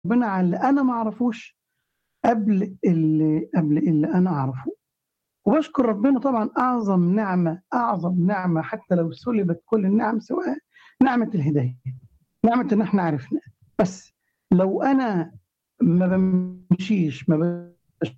ربنا على اللي انا ما اعرفوش قبل اللي قبل اللي انا اعرفه وبشكر ربنا طبعا اعظم نعمه اعظم نعمه حتى لو سلبت كل النعم سواء نعمه الهدايه نعمه ان احنا عرفنا بس لو انا ما بمشيش ما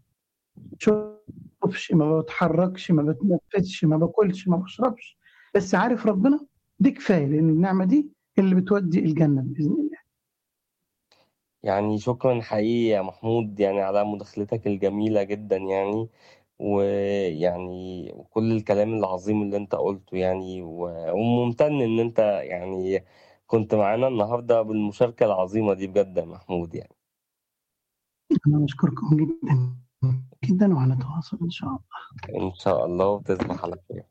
بشوفش ما بتحركش ما بتنفسش ما باكلش ما بشربش بس عارف ربنا دي كفايه لان النعمه دي اللي بتودي الجنه باذن الله يعني شكرا حقيقي يا محمود يعني على مداخلتك الجميلة جدا يعني ويعني وكل الكلام العظيم اللي انت قلته يعني و- وممتن ان انت يعني كنت معانا النهاردة بالمشاركة العظيمة دي بجد يا محمود يعني انا بشكركم جدا جدا وهنتواصل ان شاء الله ان شاء الله وتصبح على خير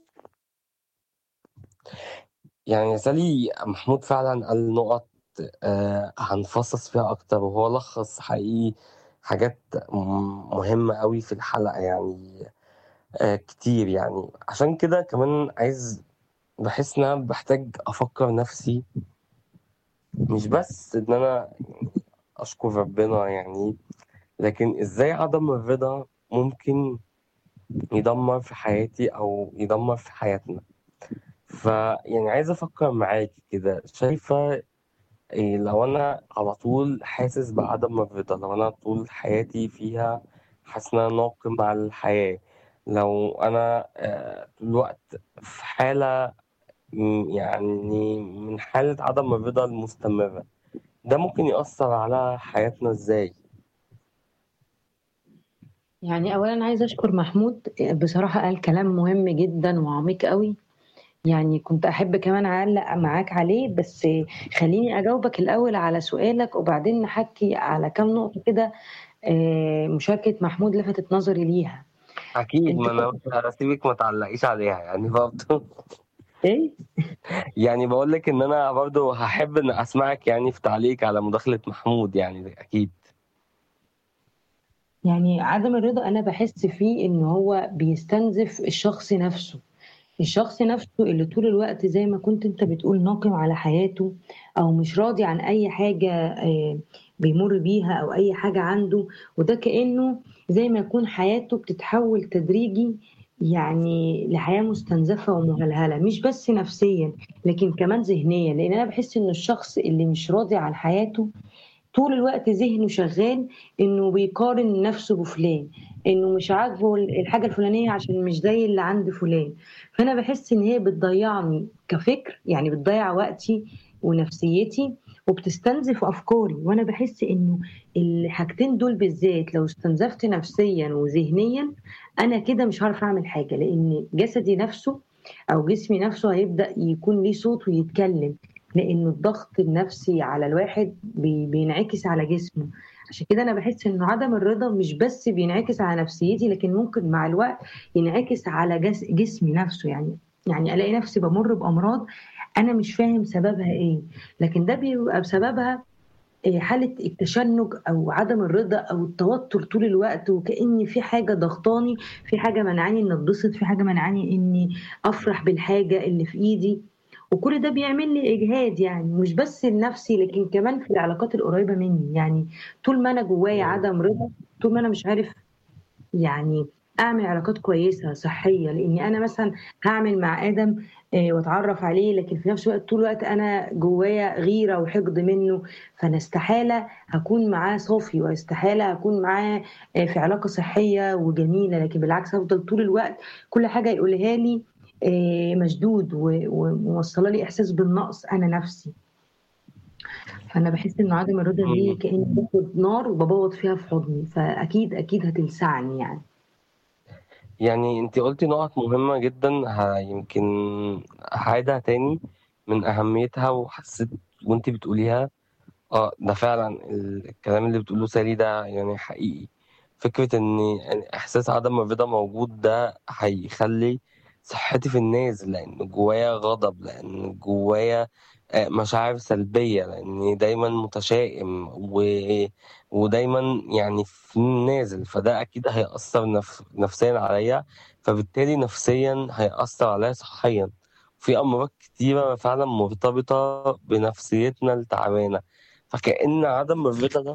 يعني يا سالي محمود فعلا قال نقط آه هنفصص فيها اكتر وهو لخص حقيقي حاجات م- مهمة قوي في الحلقة يعني آه كتير يعني عشان كده كمان عايز بحس ان انا بحتاج افكر نفسي مش بس ان انا اشكر ربنا يعني لكن ازاي عدم الرضا ممكن يدمر في حياتي او يدمر في حياتنا فيعني عايز افكر معاكي كده شايفة إيه لو انا على طول حاسس بعدم الرضا لو انا طول حياتي فيها حاسس ان انا ناقم على الحياة لو انا آه، طول الوقت في حالة م- يعني من حالة عدم الرضا المستمرة ده ممكن يأثر على حياتنا ازاي يعني اولا عايزه اشكر محمود بصراحه قال كلام مهم جدا وعميق قوي يعني كنت احب كمان اعلق معاك عليه بس خليني اجاوبك الاول على سؤالك وبعدين نحكي على كام نقطه كده آه، مشاركه محمود لفتت نظري ليها اكيد انت ما انا مش هسيبك ما تعلقيش عليها يعني برضه ايه يعني بقول لك ان انا برضه هحب ان اسمعك يعني في تعليق على مداخلة محمود يعني اكيد يعني عدم الرضا انا بحس فيه ان هو بيستنزف الشخص نفسه الشخص نفسه اللي طول الوقت زي ما كنت انت بتقول ناقم على حياته او مش راضي عن اي حاجة آه، بيمر بيها او اي حاجة عنده وده كأنه زي ما يكون حياته بتتحول تدريجي يعني لحياة مستنزفة ومهلهلة مش بس نفسيا لكن كمان ذهنيا لان انا بحس ان الشخص اللي مش راضي عن حياته طول الوقت ذهنه شغال انه بيقارن نفسه بفلان انه مش عاجبه الحاجه الفلانيه عشان مش زي اللي عند فلان فانا بحس ان هي بتضيعني كفكر يعني بتضيع وقتي ونفسيتي وبتستنزف افكاري وانا بحس انه الحاجتين دول بالذات لو استنزفت نفسيا وذهنيا انا كده مش هعرف اعمل حاجه لان جسدي نفسه او جسمي نفسه هيبدا يكون ليه صوت ويتكلم لان الضغط النفسي على الواحد بي- بينعكس على جسمه عشان كده انا بحس ان عدم الرضا مش بس بينعكس على نفسيتي لكن ممكن مع الوقت ينعكس على جس جسمي نفسه يعني يعني الاقي نفسي بمر بامراض انا مش فاهم سببها ايه لكن ده بيبقى بسببها إيه، حالة التشنج أو عدم الرضا أو التوتر طول الوقت وكأن في حاجة ضغطاني في حاجة منعاني إن أتبسط في حاجة منعاني إني أفرح بالحاجة اللي في إيدي وكل ده بيعمل لي اجهاد يعني مش بس النفسي لكن كمان في العلاقات القريبه مني يعني طول ما انا جوايا عدم رضا طول ما انا مش عارف يعني اعمل علاقات كويسه صحيه لاني انا مثلا هعمل مع ادم آه، واتعرف عليه لكن في نفس الوقت طول الوقت انا جوايا غيره وحقد منه فانا استحاله هكون معاه صافي واستحاله هكون معاه آه، في علاقه صحيه وجميله لكن بالعكس هفضل طول الوقت كل حاجه يقولها لي آه، مشدود و- وموصله لي احساس بالنقص انا نفسي فانا بحس ان عدم الرضا دي مم. كاني باخد نار وببوظ فيها في حضني فاكيد اكيد هتلسعني يعني يعني انت قلتي نقط مهمة جدا ه- يمكن هعيدها تاني من أهميتها وحسيت وانت بتقوليها اه ده فعلا ال- الكلام اللي بتقوله سالي ده يعني حقيقي فكرة ان يعني احساس عدم الرضا موجود ده هيخلي صحتي في النازل لان جوايا غضب لان جوايا آه، مشاعر سلبية لاني دايما متشائم و... ودايما يعني في النازل فده اكيد هيأثر نف... نفسيا عليا فبالتالي نفسيا هيأثر عليا صحيا في امراض كتيرة فعلا مرتبطة بنفسيتنا التعبانة فكأن عدم الرضا ده